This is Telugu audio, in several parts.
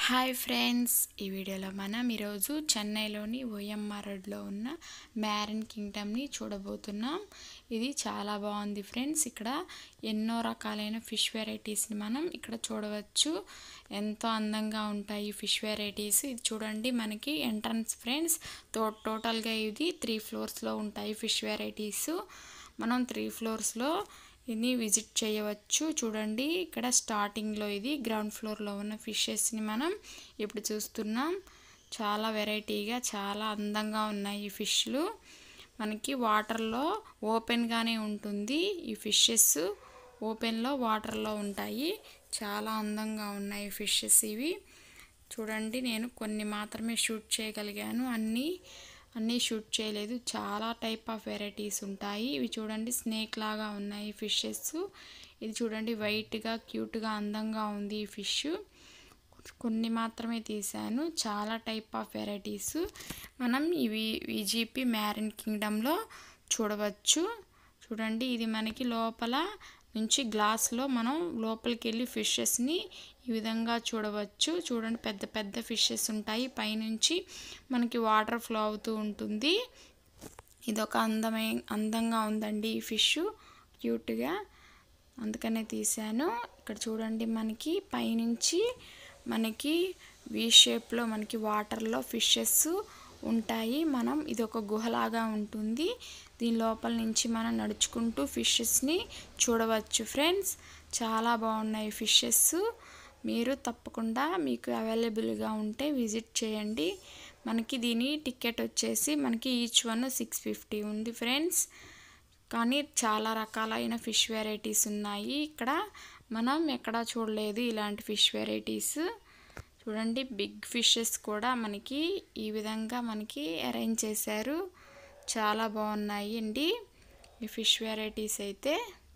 హాయ్ ఫ్రెండ్స్ ఈ వీడియోలో మనం ఈరోజు చెన్నైలోని ఓఎంఆర్ రోడ్లో ఉన్న మ్యారిన్ కింగ్డమ్ని చూడబోతున్నాం ఇది చాలా బాగుంది ఫ్రెండ్స్ ఇక్కడ ఎన్నో రకాలైన ఫిష్ వెరైటీస్ని మనం ఇక్కడ చూడవచ్చు ఎంతో అందంగా ఉంటాయి ఫిష్ వెరైటీస్ ఇది చూడండి మనకి ఎంట్రన్స్ ఫ్రెండ్స్ తో టోటల్గా ఇది త్రీ ఫ్లోర్స్లో ఉంటాయి ఫిష్ వెరైటీస్ మనం త్రీ ఫ్లోర్స్లో ఇది విజిట్ చేయవచ్చు చూడండి ఇక్కడ స్టార్టింగ్లో ఇది గ్రౌండ్ ఫ్లోర్లో ఉన్న ఫిషెస్ని మనం ఇప్పుడు చూస్తున్నాం చాలా వెరైటీగా చాలా అందంగా ఉన్నాయి ఈ ఫిష్లు మనకి వాటర్లో ఓపెన్గానే ఉంటుంది ఈ ఫిషెస్ ఓపెన్లో వాటర్లో ఉంటాయి చాలా అందంగా ఉన్నాయి ఫిషెస్ ఇవి చూడండి నేను కొన్ని మాత్రమే షూట్ చేయగలిగాను అన్నీ అన్నీ షూట్ చేయలేదు చాలా టైప్ ఆఫ్ వెరైటీస్ ఉంటాయి ఇవి చూడండి స్నేక్ లాగా ఉన్నాయి ఫిషెస్ ఇది చూడండి వైట్గా క్యూట్గా అందంగా ఉంది ఈ ఫిష్ కొన్ని మాత్రమే తీశాను చాలా టైప్ ఆఫ్ వెరైటీస్ మనం ఇవి విజిపి మ్యారిన్ కింగ్డమ్లో చూడవచ్చు చూడండి ఇది మనకి లోపల నుంచి గ్లాస్లో మనం లోపలికి వెళ్ళి ఫిషెస్ని ఈ విధంగా చూడవచ్చు చూడండి పెద్ద పెద్ద ఫిషెస్ ఉంటాయి పైనుంచి మనకి వాటర్ ఫ్లో అవుతూ ఉంటుంది ఇదొక అందమై అందంగా ఉందండి ఈ ఫిష్ క్యూట్గా అందుకనే తీశాను ఇక్కడ చూడండి మనకి పైనుంచి మనకి వి షేప్లో మనకి వాటర్లో ఫిషెస్ ఉంటాయి మనం ఇది ఒక గుహలాగా ఉంటుంది దీని లోపల నుంచి మనం నడుచుకుంటూ ఫిషెస్ని చూడవచ్చు ఫ్రెండ్స్ చాలా బాగున్నాయి ఫిషెస్ మీరు తప్పకుండా మీకు అవైలబుల్గా ఉంటే విజిట్ చేయండి మనకి దీని టికెట్ వచ్చేసి మనకి ఈచ్ వన్ సిక్స్ ఫిఫ్టీ ఉంది ఫ్రెండ్స్ కానీ చాలా రకాలైన ఫిష్ వెరైటీస్ ఉన్నాయి ఇక్కడ మనం ఎక్కడా చూడలేదు ఇలాంటి ఫిష్ వెరైటీస్ చూడండి బిగ్ ఫిషెస్ కూడా మనకి ఈ విధంగా మనకి అరేంజ్ చేశారు చాలా బాగున్నాయి అండి ఈ ఫిష్ వెరైటీస్ అయితే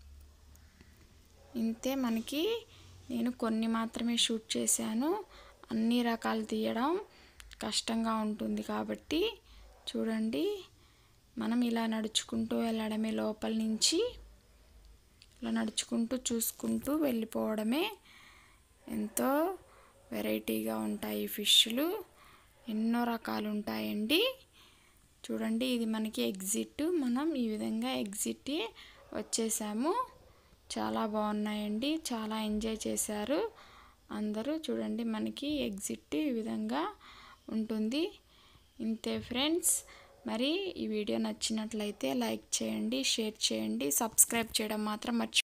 ఇంతే మనకి నేను కొన్ని మాత్రమే షూట్ చేశాను అన్ని రకాలు తీయడం కష్టంగా ఉంటుంది కాబట్టి చూడండి మనం ఇలా నడుచుకుంటూ వెళ్ళడమే లోపల నుంచి ఇలా నడుచుకుంటూ చూసుకుంటూ వెళ్ళిపోవడమే ఎంతో వెరైటీగా ఉంటాయి ఫిష్లు ఎన్నో రకాలు ఉంటాయండి చూడండి ఇది మనకి ఎగ్జిట్ మనం ఈ విధంగా ఎగ్జిట్ వచ్చేసాము చాలా బాగున్నాయండి చాలా ఎంజాయ్ చేశారు అందరూ చూడండి మనకి ఎగ్జిట్ ఈ విధంగా ఉంటుంది ఇంతే ఫ్రెండ్స్ మరి ఈ వీడియో నచ్చినట్లయితే లైక్ చేయండి షేర్ చేయండి సబ్స్క్రైబ్ చేయడం మాత్రం మర్చి